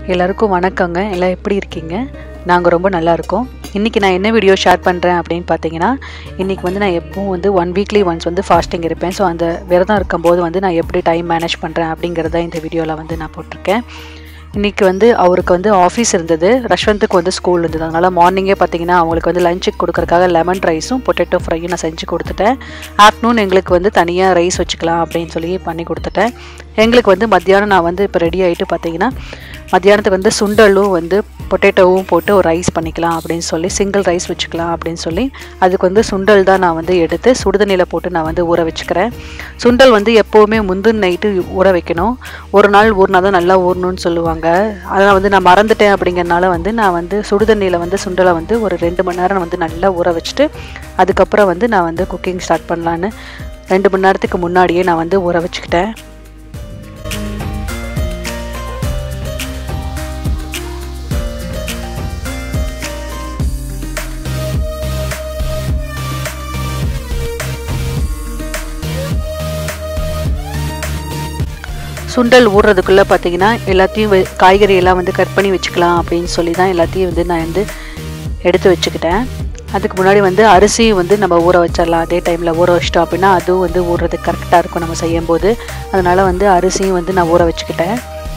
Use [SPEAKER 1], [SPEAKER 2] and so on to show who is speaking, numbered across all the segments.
[SPEAKER 1] எல்லாருக்கும் வணக்கங்க எல்லாம் எப்படி இருக்கீங்க நாங்கள் ரொம்ப நல்லா இருக்கோம் இன்றைக்கி நான் என்ன வீடியோ ஷேர் பண்ணுறேன் அப்படின்னு பார்த்தீங்கன்னா இன்றைக்கி வந்து நான் எப்பவும் வந்து ஒன் வீக்லி ஒன்ஸ் வந்து ஃபாஸ்டிங் இருப்பேன் ஸோ அந்த விரதம் இருக்கும்போது வந்து நான் எப்படி டைம் மேனேஜ் பண்ணுறேன் அப்படிங்கிறத இந்த வீடியோவில் வந்து நான் போட்டிருக்கேன் இன்றைக்கி வந்து அவருக்கு வந்து ஆஃபீஸ் இருந்தது ரஷ்வந்துக்கு வந்து ஸ்கூல் இருந்தது அதனால் மார்னிங்கே பார்த்தீங்கன்னா அவங்களுக்கு வந்து லஞ்சுக்கு கொடுக்கறக்காக லெமன் ரைஸும் பொட்டேட்டோ ஃப்ரையும் நான் செஞ்சு கொடுத்துட்டேன் ஆஃப்டர்நூன் எங்களுக்கு வந்து தனியாக ரைஸ் வச்சுக்கலாம் அப்படின்னு சொல்லி பண்ணி கொடுத்துட்டேன் எங்களுக்கு வந்து மத்தியானம் நான் வந்து இப்போ ரெடி ஆகிட்டு பார்த்தீங்கன்னா மத்தியானத்துக்கு வந்து சுண்டலும் வந்து பொட்டேட்டோவும் போட்டு ஒரு ரைஸ் பண்ணிக்கலாம் அப்படின்னு சொல்லி சிங்கிள் ரைஸ் வச்சுக்கலாம் அப்படின்னு சொல்லி அதுக்கு வந்து சுண்டல் தான் நான் வந்து எடுத்து சுடுதண்ணியில் போட்டு நான் வந்து ஊற வச்சுக்கிறேன் சுண்டல் வந்து எப்போவுமே முந்தின நைட்டு ஊற வைக்கணும் ஒரு நாள் ஊறினா தான் நல்லா ஊறணும்னு சொல்லுவாங்க அதனால் வந்து நான் மறந்துட்டேன் அப்படிங்கிறனால வந்து நான் வந்து சுடுதண்ணியில் வந்து சுண்டலை வந்து ஒரு ரெண்டு மணி நேரம் வந்து நல்லா ஊற வச்சுட்டு அதுக்கப்புறம் வந்து நான் வந்து குக்கிங் ஸ்டார்ட் பண்ணலான்னு ரெண்டு மணி நேரத்துக்கு முன்னாடியே நான் வந்து ஊற வச்சுக்கிட்டேன் சுண்டல் ஊறுறதுக்குள்ளே பார்த்தீங்கன்னா எல்லாத்தையும் வெ- காய்கறி எல்லாம் வந்து கட் பண்ணி வச்சுக்கலாம் அப்படின்னு சொல்லி தான் எல்லாத்தையும் வந்து நான் வந்து எடுத்து வச்சுக்கிட்டேன் அதுக்கு முன்னாடி வந்து அரிசியும் வந்து நம்ம ஊற வச்சிடலாம் அதே டைமில் ஊற வச்சிட்டோம் அப்படின்னா அதுவும் வந்து ஊறுறதுக்கு கரெக்டாக இருக்கும் நம்ம செய்யும்போது அதனால் வந்து அரிசியும் வந்து நான் ஊற வச்சுக்கிட்டேன்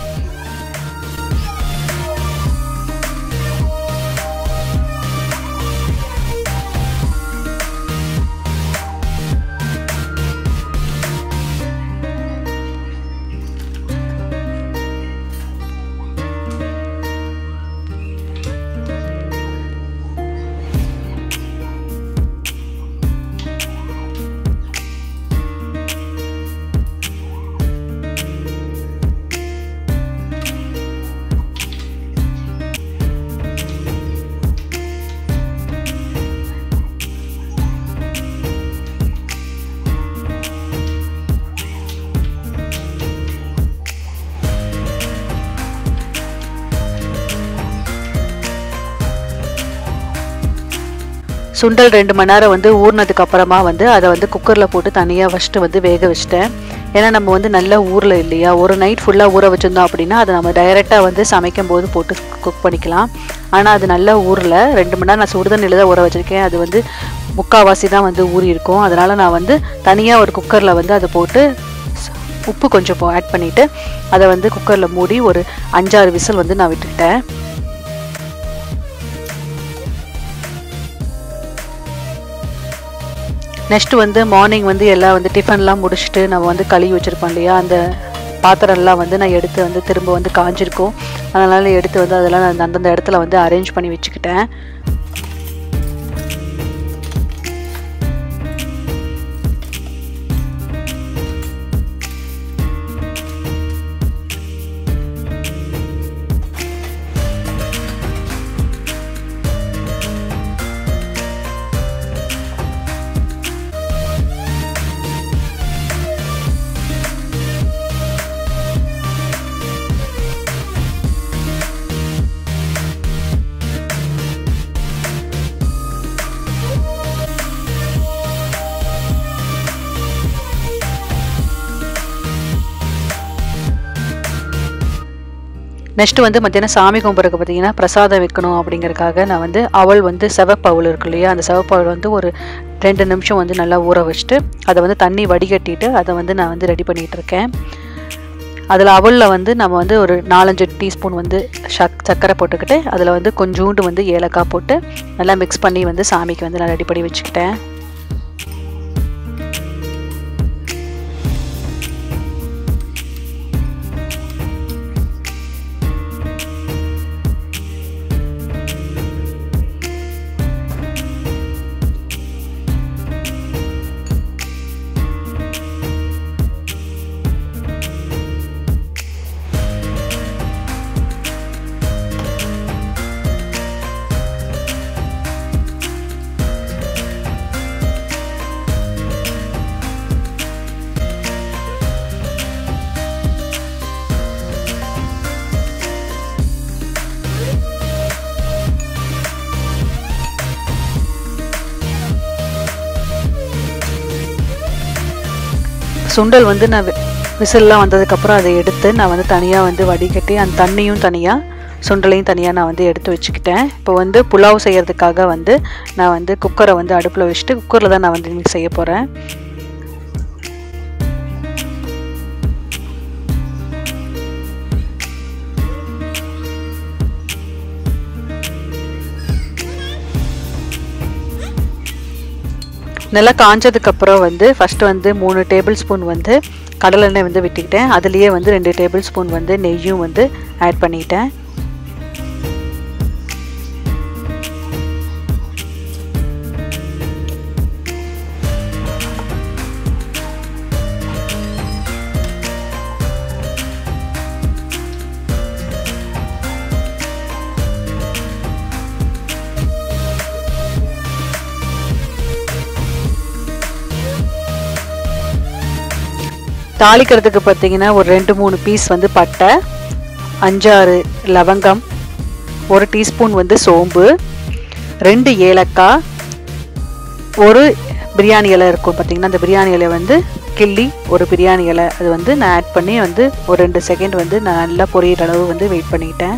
[SPEAKER 1] சுண்டல் ரெண்டு மணி நேரம் வந்து ஊறினதுக்கு அப்புறமா வந்து அதை வந்து குக்கரில் போட்டு தனியாக ஃபஸ்ட்டு வந்து வேக வச்சிட்டேன் ஏன்னா நம்ம வந்து நல்லா ஊரில் இல்லையா ஒரு நைட் ஃபுல்லாக ஊற வச்சிருந்தோம் அப்படின்னா அதை நம்ம டைரெக்டாக வந்து சமைக்கும் போது போட்டு குக் பண்ணிக்கலாம் ஆனால் அது நல்லா ஊரில் ரெண்டு மணி நேரம் நான் சுடுதண்ணியில் தான் ஊற வச்சுருக்கேன் அது வந்து முக்கால்வாசி தான் வந்து ஊறி இருக்கும் அதனால் நான் வந்து தனியாக ஒரு குக்கரில் வந்து அதை போட்டு ஸ்- உப்பு கொஞ்சம் ஆட் பண்ணிவிட்டு அதை வந்து குக்கரில் மூடி ஒரு அஞ்சாறு விசில் வந்து நான் விட்டுக்கிட்டேன் நெக்ஸ்ட் வந்து மார்னிங் வந்து எல்லாம் வந்து டிஃபன்லாம் முடிச்சுட்டு நம்ம வந்து கழுவி வச்சுருப்போம் இல்லையா அந்த பாத்திரம்லாம் வந்து நான் எடுத்து வந்து திரும்ப வந்து காஞ்சிருக்கும் அதனால் எடுத்து வந்து அதெல்லாம் நான் அந்தந்த இடத்துல வந்து அரேஞ்ச் பண்ணி வச்சுக்கிட்டேன் நெக்ஸ்ட் வந்து மத்தியானம் சாமி கும்பிட்றதுக்கு பார்த்தீங்கன்னா பிரசாதம் வைக்கணும் அப்படிங்கறதுக்காக நான் வந்து அவள் வந்து செவப்பு அவள் இருக்கு இல்லையா அந்த செவப்பு அவள் வந்து ஒரு ரெண்டு நிமிஷம் வந்து நல்லா ஊற வச்சுட்டு அதை வந்து தண்ணி வடிகட்டிட்டு அதை வந்து நான் வந்து ரெடி பண்ணிகிட்டு இருக்கேன் அதில் அவலில் வந்து நம்ம வந்து ஒரு நாலஞ்சு டீஸ்பூன் வந்து சக் சர்க்கரை போட்டுக்கிட்டு அதில் வந்து கொஞ்சோண்டு வந்து ஏலக்காய் போட்டு நல்லா மிக்ஸ் பண்ணி வந்து சாமிக்கு வந்து நான் ரெடி பண்ணி வச்சுக்கிட்டேன் சுண்டல் வந்து நான் வி- விசில்லாம் வந்ததுக்கப்புறம் அதை எடுத்து நான் வந்து தனியாக வந்து வடிகட்டி அந்த தண்ணியும் தனியாக சுண்டலையும் தனியாக நான் வந்து எடுத்து வச்சுக்கிட்டேன் இப்போ வந்து புலாவ் செய்கிறதுக்காக வந்து நான் வந்து குக்கரை வந்து அடுப்பில் வச்சுட்டு குக்கரில் தான் நான் வந்து இன்றைக்கி செய்ய போகிறேன் நல்லா காஞ்சதுக்கப்புறம் வந்து ஃபஸ்ட்டு வந்து மூணு டேபிள் ஸ்பூன் வந்து கடலெண்ணெய் வந்து விட்டுக்கிட்டேன் அதுலேயே வந்து ரெண்டு டேபிள் ஸ்பூன் வந்து நெய்யும் வந்து ஆட் பண்ணிக்கிட்டேன் தாளிக்கிறதுக்கு பார்த்தீங்கன்னா ஒரு ரெண்டு மூணு பீஸ் வந்து பட்டை அஞ்சாறு லவங்கம் ஒரு டீஸ்பூன் வந்து சோம்பு ரெண்டு ஏலக்காய் ஒரு பிரியாணி இலை இருக்கும் பார்த்தீங்கன்னா அந்த பிரியாணி இலை வந்து கிள்ளி ஒரு பிரியாணி இலை அது வந்து நான் ஆட் பண்ணி வந்து ஒரு ரெண்டு செகண்ட் வந்து நான் நல்லா பொரியிற அளவு வந்து வெயிட் பண்ணிக்கிட்டேன்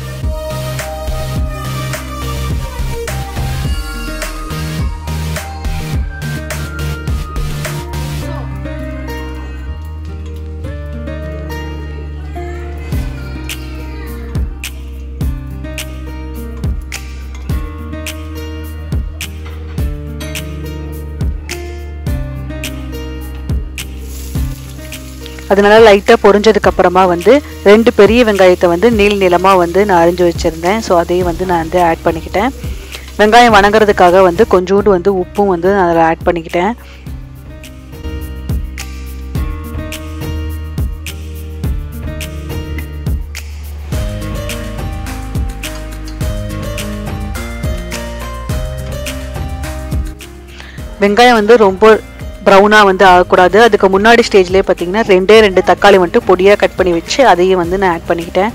[SPEAKER 1] அதனால லைட்டாக பொரிஞ்சதுக்கு அப்புறமா வந்து ரெண்டு பெரிய வெங்காயத்தை வந்து நீள் நீளமாக வந்து நான் அரிஞ்சு வச்சுருந்தேன் ஸோ அதையும் வந்து நான் வந்து ஆட் பண்ணிக்கிட்டேன் வெங்காயம் வணங்குறதுக்காக வந்து கொஞ்சோண்டு வந்து உப்பும் வந்து நான் அதில் ஆட் பண்ணிக்கிட்டேன் வெங்காயம் வந்து ரொம்ப ப்ரௌனாக வந்து ஆகக்கூடாது அதுக்கு முன்னாடி ஸ்டேஜ்லேயே பார்த்தீங்கன்னா ரெண்டே ரெண்டு தக்காளி வந்துட்டு பொடியாக கட் பண்ணி வச்சு அதையும் வந்து நான் ஆட் பண்ணிக்கிட்டேன்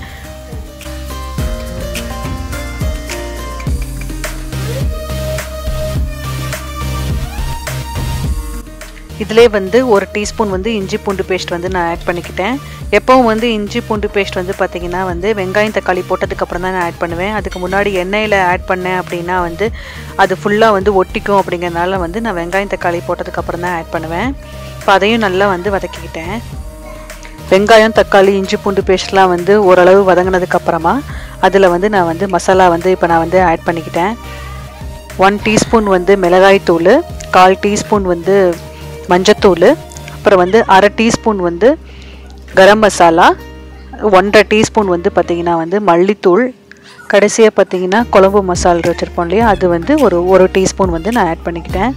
[SPEAKER 1] இதிலே வந்து ஒரு டீஸ்பூன் வந்து இஞ்சி பூண்டு பேஸ்ட் வந்து நான் ஆட் பண்ணிக்கிட்டேன் எப்பவும் வந்து இஞ்சி பூண்டு பேஸ்ட் வந்து பார்த்திங்கன்னா வந்து வெங்காயம் தக்காளி போட்டதுக்கப்புறம் தான் நான் ஆட் பண்ணுவேன் அதுக்கு முன்னாடி எண்ணெயில் ஆட் பண்ணேன் அப்படின்னா வந்து அது ஃபுல்லாக வந்து ஒட்டிக்கும் அப்படிங்கிறனால வந்து நான் வெங்காயம் தக்காளி போட்டதுக்கப்புறம் தான் ஆட் பண்ணுவேன் இப்போ அதையும் நல்லா வந்து வதக்கிக்கிட்டேன் வெங்காயம் தக்காளி இஞ்சி பூண்டு பேஸ்ட்லாம் வந்து ஓரளவு வதங்கினதுக்கப்புறமா அதில் வந்து நான் வந்து மசாலா வந்து இப்போ நான் வந்து ஆட் பண்ணிக்கிட்டேன் ஒன் டீஸ்பூன் வந்து மிளகாய் தூள் கால் டீஸ்பூன் வந்து மஞ்சத்தூள் அப்புறம் வந்து அரை டீஸ்பூன் வந்து கரம் மசாலா ஒன்றரை டீஸ்பூன் வந்து பார்த்திங்கன்னா வந்து மல்லித்தூள் கடைசியாக பார்த்தீங்கன்னா குழம்பு மசாலா வச்சுருப்போம் இல்லையா அது வந்து ஒரு ஒரு டீஸ்பூன் வந்து நான் ஆட் பண்ணிக்கிட்டேன்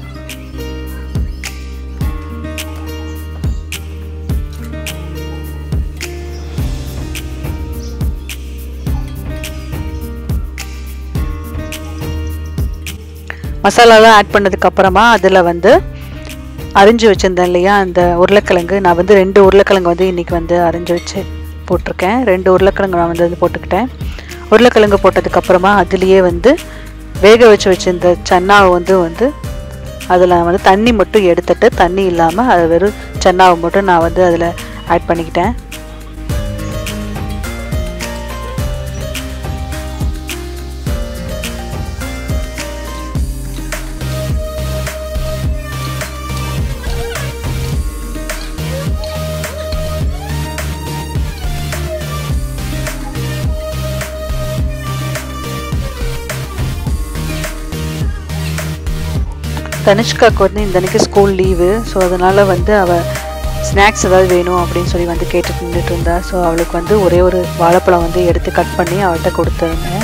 [SPEAKER 1] மசாலாலாம் ஆட் பண்ணதுக்கு அப்புறமா அதில் வந்து அரிஞ்சு வச்சுருந்தேன் இல்லையா அந்த உருளைக்கிழங்கு நான் வந்து ரெண்டு உருளைக்கிழங்கு வந்து இன்றைக்கி வந்து அரிஞ்சு வச்சு போட்டிருக்கேன் ரெண்டு உருளைக்கிழங்கு நான் வந்து அது போட்டுக்கிட்டேன் உருளைக்கிழங்கு போட்டதுக்கப்புறமா அதுலேயே வந்து வேக வச்சு வச்சுருந்த சன்னாவை வந்து வந்து அதில் வந்து தண்ணி மட்டும் எடுத்துட்டு தண்ணி இல்லாமல் அது வெறும் சன்னாவை மட்டும் நான் வந்து அதில் ஆட் பண்ணிக்கிட்டேன் தனுஷ்காக்கு வந்து இந்த அன்னைக்கு ஸ்கூல் லீவு ஸோ அதனால் வந்து அவள் ஸ்நாக்ஸ் ஏதாவது வேணும் அப்படின்னு சொல்லி வந்து கேட்டுட்டு நின்றுட்டு இருந்தா ஸோ அவளுக்கு வந்து ஒரே ஒரு வாழைப்பழம் வந்து எடுத்து கட் பண்ணி அவள்கிட்ட கொடுத்துருந்தேன்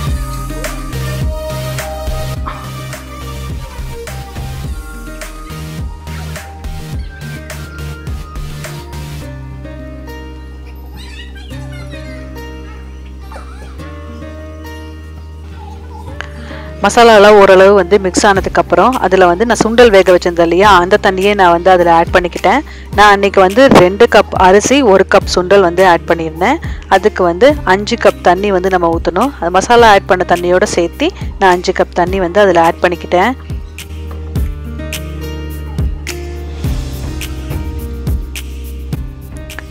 [SPEAKER 1] மசாலாலாம் ஓரளவு வந்து மிக்ஸ் ஆனதுக்கப்புறம் அதில் வந்து நான் சுண்டல் வேக வச்சிருந்தேன் இல்லையா அந்த தண்ணியே நான் வந்து அதில் ஆட் பண்ணிக்கிட்டேன் நான் அன்றைக்கி வந்து ரெண்டு கப் அரிசி ஒரு கப் சுண்டல் வந்து ஆட் பண்ணியிருந்தேன் அதுக்கு வந்து அஞ்சு கப் தண்ணி வந்து நம்ம ஊற்றணும் அது மசாலா ஆட் பண்ண தண்ணியோடு சேர்த்து நான் அஞ்சு கப் தண்ணி வந்து அதில் ஆட் பண்ணிக்கிட்டேன்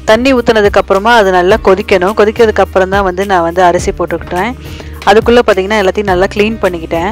[SPEAKER 1] தண்ணி ஊற்றுனதுக்கு அப்புறமா அது நல்லா கொதிக்கணும் கொதிக்கிறதுக்கு அப்புறம் தான் வந்து நான் வந்து அரிசி போட்டுக்கிட்டேன் அதுக்குள்ளே பார்த்தீங்கன்னா எல்லாத்தையும் நல்லா க்ளீன் பண்ணிக்கிட்டேன்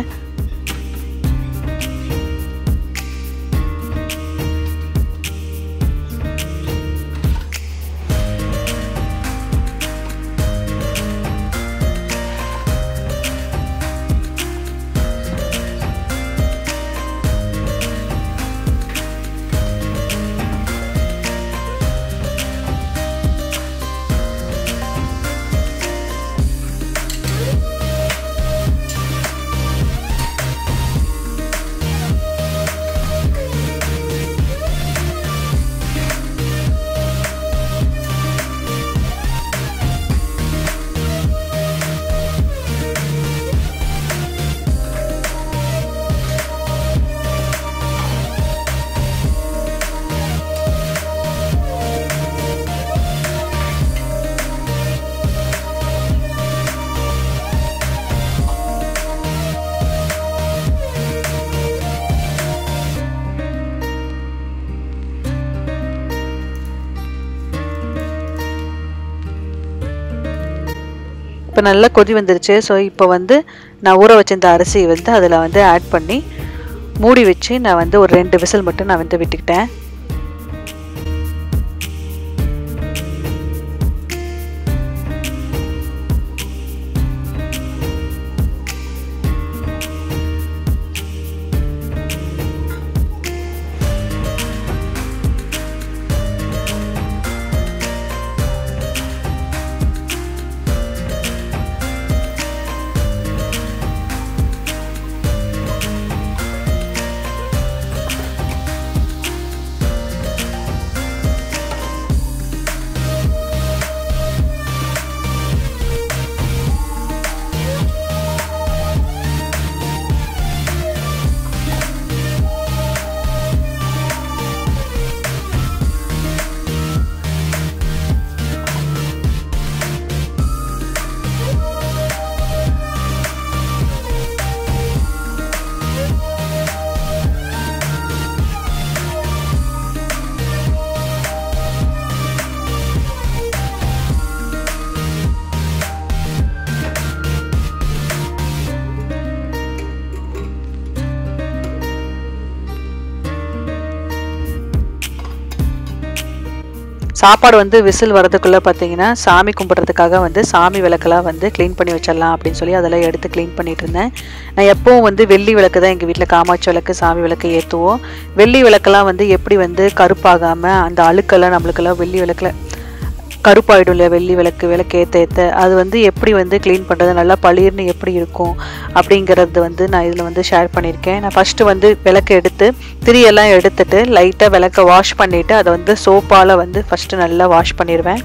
[SPEAKER 1] இப்போ நல்லா கொதி வந்துருச்சு ஸோ இப்போ வந்து நான் ஊற வச்சிருந்த அரிசியை வந்து அதில் வந்து ஆட் பண்ணி மூடி வச்சு நான் வந்து ஒரு ரெண்டு விசில் மட்டும் நான் வந்து விட்டுக்கிட்டேன் சாப்பாடு வந்து விசில் வரதுக்குள்ளே பார்த்தீங்கன்னா சாமி கும்பிட்றதுக்காக வந்து சாமி விளக்கெல்லாம் வந்து க்ளீன் பண்ணி வச்சிடலாம் அப்படின்னு சொல்லி அதெல்லாம் எடுத்து க்ளீன் பண்ணிட்டு இருந்தேன் நான் எப்பவும் வந்து வெள்ளி விளக்கு தான் எங்கள் வீட்டில் காமாட்சி விளக்கு சாமி விளக்கு ஏற்றுவோம் வெள்ளி விளக்கெல்லாம் வந்து எப்படி வந்து கருப்பாகாமல் அந்த அழுக்கெல்லாம் நம்மளுக்கெல்லாம் வெள்ளி விளக்கில் கருப்பாயிடும் இல்லையா வெள்ளி விளக்கு விளக்கு ஏற்ற ஏற்ற அது வந்து எப்படி வந்து க்ளீன் பண்ணுறது நல்லா பளிர்னு எப்படி இருக்கும் அப்படிங்கிறது வந்து நான் இதில் வந்து ஷேர் பண்ணியிருக்கேன் நான் ஃபஸ்ட்டு வந்து விளக்கு எடுத்து திரியெல்லாம் எடுத்துட்டு லைட்டாக விளக்க வாஷ் பண்ணிவிட்டு அதை வந்து சோப்பால் வந்து ஃபஸ்ட்டு நல்லா வாஷ் பண்ணிடுவேன்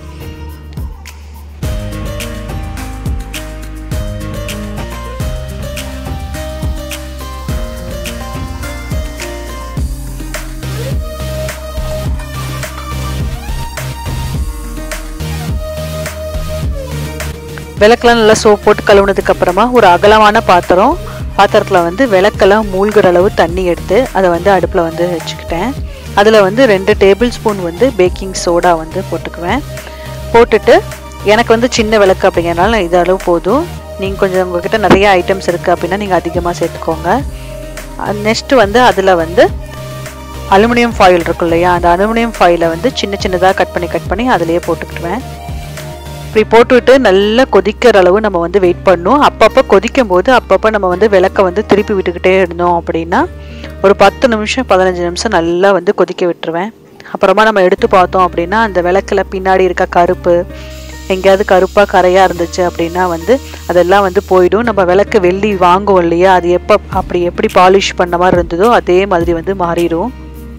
[SPEAKER 1] விளக்கெல்லாம் நல்லா சோப் போட்டு கழுவுனதுக்கு அப்புறமா ஒரு அகலமான பாத்திரம் பாத்திரத்தில் வந்து விளக்கெல்லாம் மூழ்கிற அளவு தண்ணி எடுத்து அதை வந்து அடுப்பில் வந்து வச்சுக்கிட்டேன் அதில் வந்து ரெண்டு டேபிள் ஸ்பூன் வந்து பேக்கிங் சோடா வந்து போட்டுக்குவேன் போட்டுட்டு எனக்கு வந்து சின்ன விளக்கு அப்படிங்கிறனால நான் இது அளவு போதும் நீங்கள் கொஞ்சம் உங்ககிட்ட நிறைய ஐட்டம்ஸ் இருக்குது அப்படின்னா நீங்கள் அதிகமாக சேர்த்துக்கோங்க நெக்ஸ்ட்டு வந்து அதில் வந்து அலுமினியம் ஃபாயில் இருக்கும் இல்லையா அந்த அலுமினியம் ஃபாயிலை வந்து சின்ன சின்னதாக கட் பண்ணி கட் பண்ணி அதிலேயே போட்டுக்கிடுவேன் இப்படி போட்டுவிட்டு நல்லா கொதிக்கிற அளவு நம்ம வந்து வெயிட் பண்ணணும் அப்பப்போ கொதிக்கும் போது அப்பப்போ நம்ம வந்து விளக்க வந்து திருப்பி விட்டுக்கிட்டே இருந்தோம் அப்படின்னா ஒரு பத்து நிமிஷம் பதினஞ்சு நிமிஷம் நல்லா வந்து கொதிக்க விட்டுருவேன் அப்புறமா நம்ம எடுத்து பார்த்தோம் அப்படின்னா அந்த விளக்கில் பின்னாடி இருக்க கருப்பு எங்கேயாவது கருப்பாக கரையாக இருந்துச்சு அப்படின்னா வந்து அதெல்லாம் வந்து போயிடும் நம்ம விளக்கு வெள்ளி வாங்குவோம் இல்லையா அது எப்போ அப்படி எப்படி பாலிஷ் பண்ண மாதிரி இருந்ததோ அதே மாதிரி வந்து மாறிடும்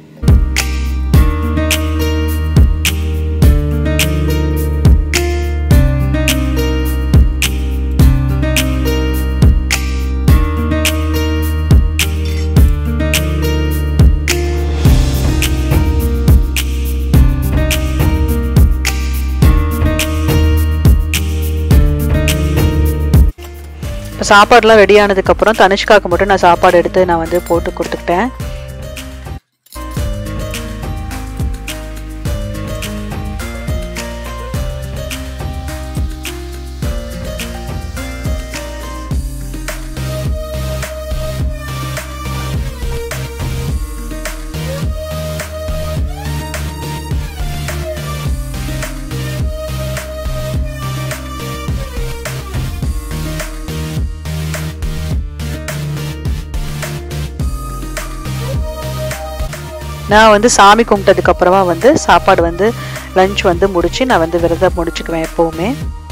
[SPEAKER 1] இப்போ சாப்பாடுலாம் ரெடி ஆனதுக்கப்புறம் தனுஷ்காக்கு மட்டும் நான் சாப்பாடு எடுத்து நான் வந்து போட்டு கொடுத்துக்கிட்டேன் நான் வந்து சாமி கும்பிட்டதுக்கப்புறமா வந்து சாப்பாடு வந்து லஞ்ச் வந்து முடித்து நான் வந்து விரதம் முடிச்சுக்குவேன் எப்போவுமே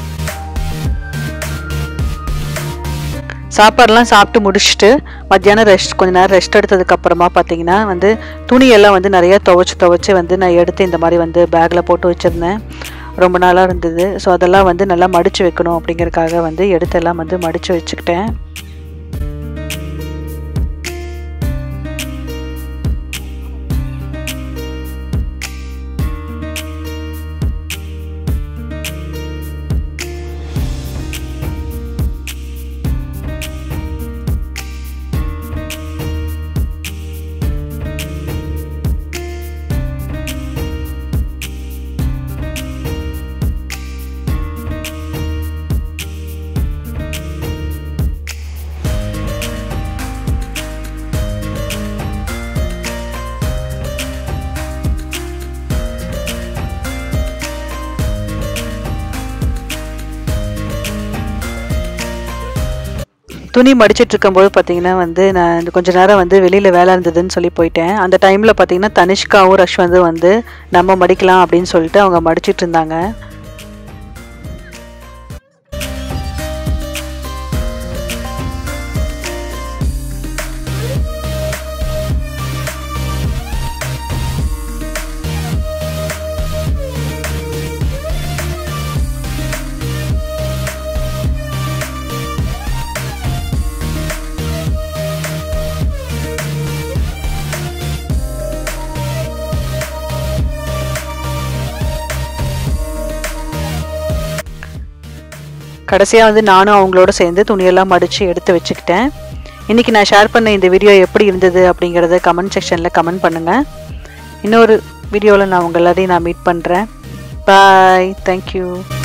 [SPEAKER 1] சாப்பாடெல்லாம் சாப்பிட்டு முடிச்சுட்டு மத்தியானம் ரெஸ்ட் கொஞ்ச நேரம் ரெஸ்ட் எடுத்ததுக்கப்புறமா பார்த்தீங்கன்னா வந்து துணியெல்லாம் வந்து நிறைய துவைச்சி துவைச்சி வந்து நான் எடுத்து இந்த மாதிரி வந்து பேக்கில் போட்டு வச்சுருந்தேன் ரொம்ப நாளாக இருந்தது ஸோ அதெல்லாம் வந்து நல்லா மடித்து வைக்கணும் அப்படிங்கறதுக்காக வந்து எடுத்தெல்லாம் வந்து மடித்து வச்சுக்கிட்டேன் துணி மடிச்சிட்டு இருக்கும்போது பார்த்தீங்கன்னா வந்து நான் இந்த கொஞ்ச நேரம் வந்து வெளியில் வேலை இருந்ததுன்னு சொல்லி போயிட்டேன் அந்த டைமில் பார்த்தீங்கன்னா தனிஷ்காவும் ரஷ் வந்து வந்து நம்ம மடிக்கலாம் அப்படின்னு சொல்லிட்டு அவங்க மடிச்சிட்டு இருந்தாங்க கடைசியாக வந்து நானும் அவங்களோட சேர்ந்து துணியெல்லாம் மடித்து எடுத்து வச்சுக்கிட்டேன் இன்றைக்கி நான் ஷேர் பண்ண இந்த வீடியோ எப்படி இருந்தது அப்படிங்கிறத கமெண்ட் செக்ஷனில் கமெண்ட் பண்ணுங்கள் இன்னொரு வீடியோவில் நான் உங்கள் எல்லாரையும் நான் மீட் பண்ணுறேன் பாய் தேங்க்யூ